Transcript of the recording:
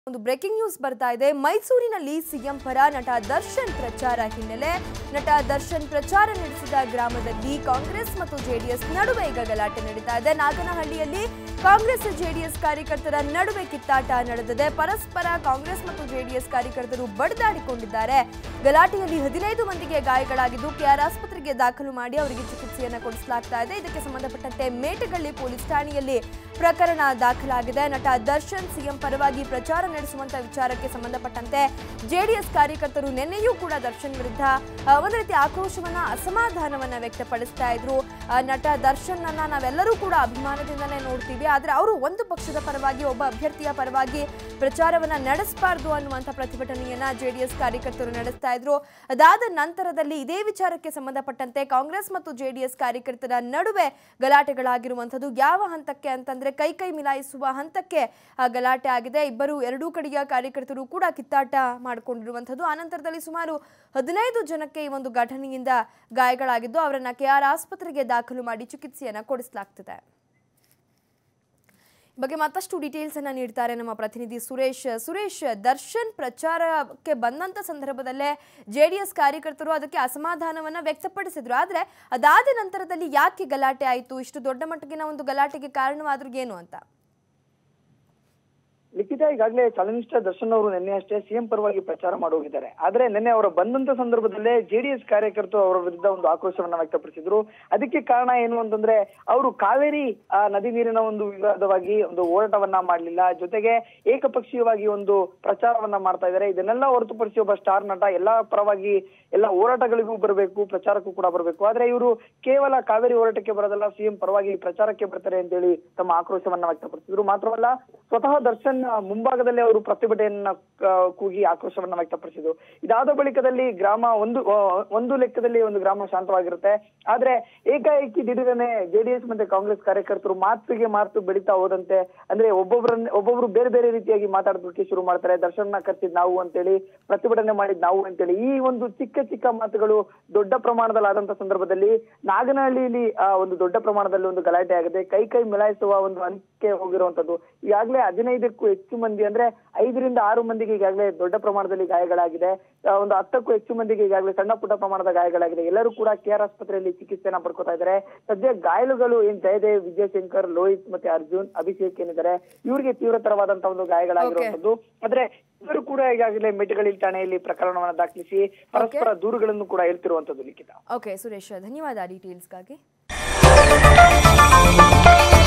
ಒಂದು breaking news ಬರ್ತಾ ಇದೆ ಮೈಸೂರಿನಲ್ಲಿ ಸಿಎಂ ಪರ ನಟ ದರ್ಶನ್ ಪ್ರಚಾರ ಹಿನ್ನೆಲೆ ನಟ ದರ್ಶನ್ ಪ್ರಚಾರ ನಡೆಸಿದ ಗ್ರಾಮದಲ್ಲಿ ಕಾಂಗ್ರೆಸ್ ಮತ್ತು ಜೆಡಿಎಸ್ ನಡುವೆ ಈಗ ಗಲಾಟೆ ನಡೀತಾ ಇದೆ ನಾಗನಹಳ್ಳಿಯಲ್ಲಿ ಕಾಂಗ್ರೆಸ್ ಜೆಡಿಎಸ್ ಕಾರ್ಯಕರ್ತರ ನಡುವೆ ಕಿತ್ತಾಟ ನಡೆದಿದೆ ಪರಸ್ಪರ ಕಾಂಗ್ರೆಸ್ ಮತ್ತು ಜೆಡಿಎಸ್ ಕಾರ್ಯಕರ್ತರು ಬಡಿದಾಡಿಕೊಂಡಿದ್ದಾರೆ ಗಲಾಟೆಯಲ್ಲಿ ಹದಿನೈದು ಮಂದಿಗೆ ಗಾಯಗಳಾಗಿದ್ದು ಕೆಆರ್ ಆಸ್ಪತ್ರೆಗೆ ದಾಖಲು ಮಾಡಿ ಅವರಿಗೆ ಚಿಕಿತ್ಸೆಯನ್ನು ಕೊಡಿಸಲಾಗ್ತಾ ಇದೆ ಇದಕ್ಕೆ ಸಂಬಂಧಪಟ್ಟಂತೆ ಮೇಟಗಳ್ಳಿ ಪೊಲೀಸ್ ಠಾಣೆಯಲ್ಲಿ ಪ್ರಕರಣ ದಾಖಲಾಗಿದೆ ನಟ ದರ್ಶನ್ ಸಿಎಂ ಪರವಾಗಿ ಪ್ರಚಾರ ನಡೆಸುವಂತ ವಿಚಾರಕ್ಕೆ ಸಂಬಂಧಪಟ್ಟಂತೆ ಜೆಡಿಎಸ್ ಕಾರ್ಯಕರ್ತರು ನಿನ್ನೆಯೂ ಕೂಡ ದರ್ಶನ್ ವಿರುದ್ಧ ಆ, ಒಂದು ರೀತಿ ಆಕ್ರೋಶವನ್ನ ಅಸಮಾಧಾನವನ್ನ ವ್ಯಕ್ತಪಡಿಸ್ತಾ ಇದ್ರು ಆ, ನಟ ದರ್ಶನ್ ಅನ್ನ ನಾವೆಲ್ಲರೂ ಕೂಡ ಅಭಿಮಾನದಿಂದಲೇ ನೋಡ್ತೀವಿ ಆದ್ರೆ ಅವರು ಒಂದು ಪಕ್ಷದ ಪರವಾಗಿ ಒಬ್ಬ ಅಭ್ಯರ್ಥಿಯ ಪರವಾಗಿ ಪ್ರಚಾರವನ್ನ ನಡೆಸಬಾರ್ದು ಅನ್ನುವಂಥ ಪ್ರತಿಭಟನೆಯನ್ನ ಜೆಡಿಎಸ್ ಕಾರ್ಯಕರ್ತರು ನಡೆಸ್ತಾ ಇದ್ರು ಅದಾದ ನಂತರದಲ್ಲಿ ಇದೇ ವಿಚಾರಕ್ಕೆ ಸಂಬಂಧಪಟ್ಟಂತೆ ಕಾಂಗ್ರೆಸ್ ಮತ್ತು ಜೆಡಿಎಸ್ ಕಾರ್ಯಕರ್ತರ ನಡುವೆ ಗಲಾಟೆಗಳಾಗಿರುವಂಥದ್ದು ಯಾವ ಹಂತಕ್ಕೆ ಅಂತಂದ್ರೆ ಕೈ ಕೈ ಮಿಲಾಯಿಸುವ ಹಂತಕ್ಕೆ ಆ, ಗಲಾಟೆ ಆಗಿದೆ ಇಬ್ಬರು ಎರಡೂ ಕಡೆಯ ಕಾರ್ಯಕರ್ತರು ಕೂಡ ಕಿತ್ತಾಟ ಮಾಡಿಕೊಂಡಿರುವಂಥದ್ದು ಆನಂತರದಲ್ಲಿ ಸುಮಾರು ಹದಿನೈದು ಜನಕ್ಕೆ ಈ ಒಂದು ಘಟನೆಯಿಂದ ಗಾಯಗಳಾಗಿದ್ದು ಅವರನ್ನ ಕೆಆರ್ ಆಸ್ಪತ್ರೆಗೆ ದಾಖಲು ಮಾಡಿ ಚಿಕಿತ್ಸೆಯನ್ನ ಕೊಡಿಸಲಾಗ್ತಿದೆ ಈ ಬಗ್ಗೆ ಮತ್ತಷ್ಟು ಡೀಟೇಲ್ಸ್ ಅನ್ನ ನೀಡ್ತಾರೆ ನಮ್ಮ ಪ್ರತಿನಿಧಿ ಸುರೇಶ್ ಸುರೇಶ್ ದರ್ಶನ್ ಪ್ರಚಾರಕ್ಕೆ ಬಂದಂತ ಸಂದರ್ಭದಲ್ಲೇ ಜೆಡಿಎಸ್ ಕಾರ್ಯಕರ್ತರು ಅದಕ್ಕೆ ಅಸಮಾಧಾನವನ್ನ ವ್ಯಕ್ತಪಡಿಸಿದ್ರು ಆದ್ರೆ ಅದಾದ ನಂತರದಲ್ಲಿ ಯಾಕೆ ಗಲಾಟೆ ಆಯಿತು ಇಷ್ಟು ದೊಡ್ಡ ಮಟ್ಟಿಗಿನ ಒಂದು ಗಲಾಟೆಗೆ ಕಾರಣವಾದ್ರೂ ಏನು ಅಂತ ಲಿಖಿತ ಈಗಾಗಲೇ ಚಲನಚಿತ್ರ ದರ್ಶನ್ ಅವರು ನಿನ್ನೆ ಅಷ್ಟೇ ಸಿಎಂ ಪರವಾಗಿ ಪ್ರಚಾರ ಮಾಡಿ ಹೋಗಿದ್ದಾರೆ ಆದ್ರೆ ನಿನ್ನೆ ಅವರು ಬಂದಂತ ಸಂದರ್ಭದಲ್ಲೇ ಜೆಡಿಎಸ್ ಕಾರ್ಯಕರ್ತರು ಅವರ ವಿರುದ್ಧ ಒಂದು ಆಕ್ರೋಶವನ್ನ ವ್ಯಕ್ತಪಡಿಸಿದ್ರು ಅದಕ್ಕೆ ಕಾರಣ ಏನು ಅಂತಂದ್ರೆ ಅವರು ಕಾವೇರಿ ಆ, ನದಿ ನೀರಿನ ಒಂದು ವಿವಾದವಾಗಿ ಒಂದು ಹೋರಾಟವನ್ನ ಮಾಡಲಿಲ್ಲ ಜೊತೆಗೆ ಏಕಪಕ್ಷೀಯವಾಗಿ ಒಂದು ಪ್ರಚಾರವನ್ನ ಮಾಡ್ತಾ ಇದ್ದಾರೆ ಇದನ್ನೆಲ್ಲ ಹೊರತುಪಡಿಸಿ ಒಬ್ಬ ಸ್ಟಾರ್ ನಟ ಎಲ್ಲಾ ಪರವಾಗಿ ಎಲ್ಲ ಹೋರಾಟಗಳಿಗೂ ಬರಬೇಕು ಪ್ರಚಾರಕ್ಕೂ ಕೂಡ ಬರಬೇಕು ಆದ್ರೆ ಇವರು ಕೇವಲ ಕಾವೇರಿ ಹೋರಾಟಕ್ಕೆ ಬರೋದಲ್ಲ ಸಿಎಂ ಪರವಾಗಿ ಪ್ರಚಾರಕ್ಕೆ ಬರ್ತಾರೆ ಅಂತೇಳಿ ತಮ್ಮ ಆಕ್ರೋಶವನ್ನ ವ್ಯಕ್ತಪಡಿಸಿದ್ರು ಮಾತ್ರವಲ್ಲ ಸ್ವತಃ ದರ್ಶನ್ ಮುಂಭಾಗದಲ್ಲಿ ಅವರು ಪ್ರತಿಭಟನೆಯನ್ನ ಆ, ಕೂಗಿ ಆಕ್ರೋಶವನ್ನ ವ್ಯಕ್ತಪಡಿಸಿದ್ರು ಇದಾದ ಬಳಿಕದಲ್ಲಿ ಗ್ರಾಮ ಒಂದು ಆ, ಒಂದು ಲೆಕ್ಕದಲ್ಲಿ ಒಂದು ಗ್ರಾಮ ಶಾಂತವಾಗಿರುತ್ತೆ ಆದ್ರೆ ಏಕಾಏಕಿ ದಿಢೀರನೆ ಜೆಡಿಎಸ್ ಮತ್ತೆ ಕಾಂಗ್ರೆಸ್ ಕಾರ್ಯಕರ್ತರು ಮಾತಿಗೆ ಮಾತು ಬೆಳೀತಾ ಹೋದಂತೆ ಅಂದ್ರೆ ಒಬ್ಬೊಬ್ಬರನ್ನ ಒಬ್ಬೊಬ್ರು ಬೇರೆ ಬೇರೆ ರೀತಿಯಾಗಿ ಮಾತಾಡೋದಕ್ಕೆ ಶುರು ಮಾಡ್ತಾರೆ ದರ್ಶನ ಕರ್ಸಿದ್ ನಾವು ಅಂತೇಳಿ ಪ್ರತಿಭಟನೆ ಮಾಡಿದ್ ನಾವು ಅಂತೇಳಿ ಈ ಒಂದು ಚಿಕ್ಕ ಚಿಕ್ಕ ಮಾತುಗಳು ದೊಡ್ಡ ಪ್ರಮಾಣದಲ್ಲಿ ಆದಂತ ಸಂದರ್ಭದಲ್ಲಿ ನಾಗನಹಳ್ಳಿಯಲ್ಲಿ ಆ, ಒಂದು ದೊಡ್ಡ ಪ್ರಮಾಣದಲ್ಲಿ ಒಂದು ಗಲಾಟೆ ಆಗಿದೆ ಕೈ ಕೈ ಮಿಲಾಯಿಸುವ ಒಂದು ಹಂತಕ್ಕೆ ಹೋಗಿರುವಂತದ್ದು ಈಗಾಗಲೇ ಹದಿನೈದಕ್ಕೂ ಹೆಚ್ಚು ಮಂದಿ ಅಂದ್ರೆ ಐದರಿಂದ ಆರು ಮಂದಿಗೆ ಈಗಾಗಲೇ ದೊಡ್ಡ ಪ್ರಮಾಣದಲ್ಲಿ ಗಾಯಗಳಾಗಿದೆ ಆ, ಒಂದು ಹತ್ತಕ್ಕೂ ಹೆಚ್ಚು ಮಂದಿಗೆ ಈಗಾಗಲೇ ಸಣ್ಣ ಪುಟ್ಟ ಪ್ರಮಾಣದ ಗಾಯಗಳಾಗಿದೆ ಎಲ್ಲರೂ ಕೂಡ ಕೆಆರ್ ಆಸ್ಪತ್ರೆಯಲ್ಲಿ ಚಿಕಿತ್ಸೆನ ಪಡ್ಕೋತಾ ಇದ್ದಾರೆ ಸದ್ಯ ಗಾಯಾಳುಗಳು ಏನ್ ಜಯದೇವ್ ವಿಜಯಶಂಕರ್ ಲೋಹಿತ್ ಮತ್ತೆ ಅರ್ಜುನ್ ಅಭಿಷೇಕ್ ಏನಿದ್ದಾರೆ ಇವರಿಗೆ ತೀವ್ರತರವಾದಂತಹ ಒಂದು ಗಾಯಗಳಾಗಿರುವಂತದ್ದು ಆದ್ರೆ ಇವರು ಕೂಡ ಈಗಾಗಲೇ ಮೆಟಗಳಿ ಠಾಣೆಯಲ್ಲಿ ಪ್ರಕರಣವನ್ನ ದಾಖಲಿಸಿ ಪರಸ್ಪರ ದೂರುಗಳನ್ನು ಕೂಡ ಹೇಳ್ತಿರುವಂತದ್ದು ಲಿಖಿತ ಓಕೆ ಸುರೇಶ್ ಧನ್ಯವಾದ ಡೀಟೇಲ್ಸ್ಗಾಗಿ